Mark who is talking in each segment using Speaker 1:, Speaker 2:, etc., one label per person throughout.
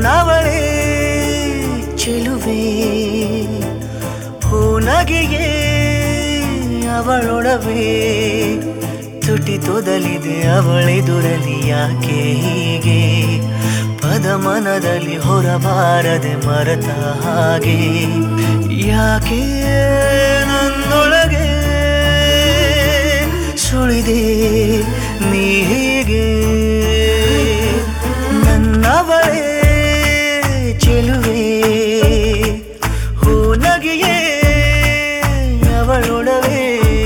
Speaker 1: ನನ್ನವಳೇ ಚೆಲುವೆ ಹೂನಗೆಯೇ ಅವಳೊಡವೆ ತುಟಿ ತೊದಲಿದೆ ಅವಳೆದುರಲಿ ಯಾಕೆ ಹೀಗೆ ಪದ ಮನದಲ್ಲಿ ಹೊರಬಾರದೆ ಮರೆತ ಹಾಗೆ ಯಾಕೆ ನನ್ನೊಳಗೆ ಸುಳಿದೆ ನೀ ಹೀಗೆ ನನ್ನವಳೇ ಚೆಲುವೆ ಹೂನಗೆಯೇ ಅವಳೊಡವೆ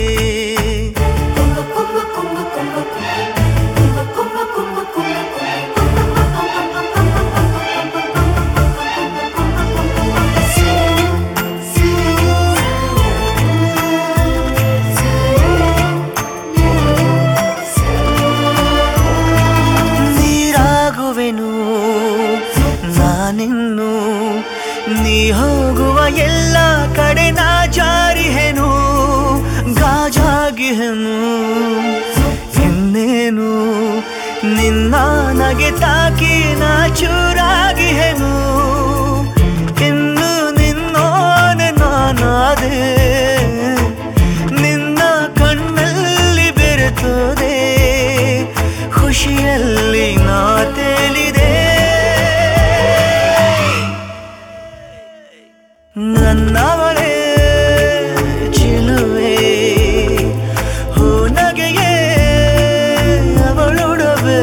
Speaker 1: ನೀರಾಗುವೆನು ನಾನಿನ್ನು ನೀ ಹೋಗುವ ಎಲ್ಲ ಕಡೆ ನಾ ಜಾರಿಹೆನು ಗಾಜಾಗಿಹೆನು ಇನ್ನೇನು ನಿನ್ನ ನಗೆ ತಾಕಿ ನಾ ಚೂರಾಗಿಹೆನು ಇನ್ನು ನಿನ್ನೋನೆ ನಾನಾದೆ ನಿನ್ನ ಕಣ್ಣಲ್ಲಿ ಬೆರೆತೋದೆ ಖುಷಿಯಲ್ಲಿ ನಾ ತೇಲಿದೆ ನನ್ನವಳೇ ಚಿಲುವೆ ಹೂನಗೆಯೇ ಅವಳೊಡವೆ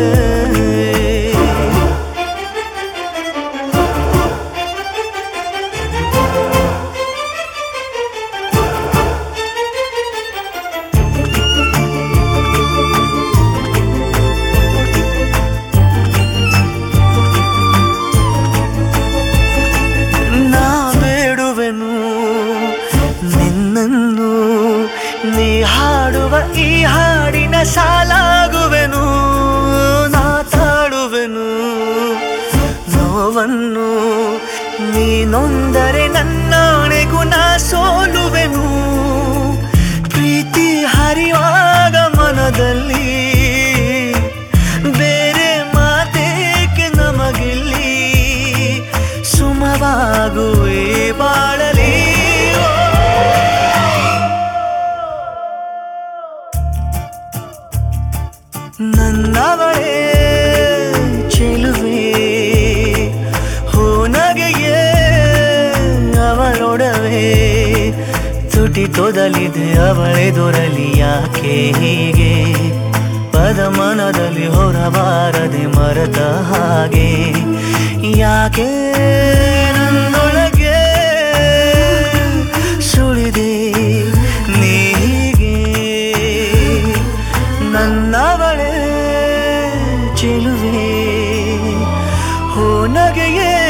Speaker 1: ನಾ ಬೇಡುವೆನು ನಿನ್ನನ್ನು ನೀ ಹಾಡುವ ಈ ಹಾಡಿನ ಸಾಲಾಗುವೆನು ನಾ ತಾಡುವೆನು ನೋವನ್ನು ನೀನೊಂದರೆ ನನ್ನಾಣೆಗೂ ನಾ ಸೋಲುವೆನು ಪ್ರೀತಿ ಹರಿಯುವಾಗ ಮನದಲ್ಲಿ ಬೇರೆ ಮಾತೇಕೆ ನಮಗಿಲ್ಲಿ ಸುಮವಾಗುವೆ ಬಾಳಲಿ ನನ್ನವಳೇ ಚೆಲುವೆ ಹೂನಗೆಯೇ ಅವಳೊಡವೆ ತುಟಿ ತೊದಲಿದೆ ಅವಳೆದುರಲಿ ಯಾಕೆ ಹೀಗೆ ಪದ ಮನದಲ್ಲಿ ಹೊರಬಾರದೆ ಮರೆತ ಹಾಗೆ ಯಾಕೆ ನನ್ನೊಳಗೆ ಸುಳಿದೆ ನೀಗೆ ನನ್ನವಳೇ ಚೆಲುವೆ ಹೂನಗೆಯೇ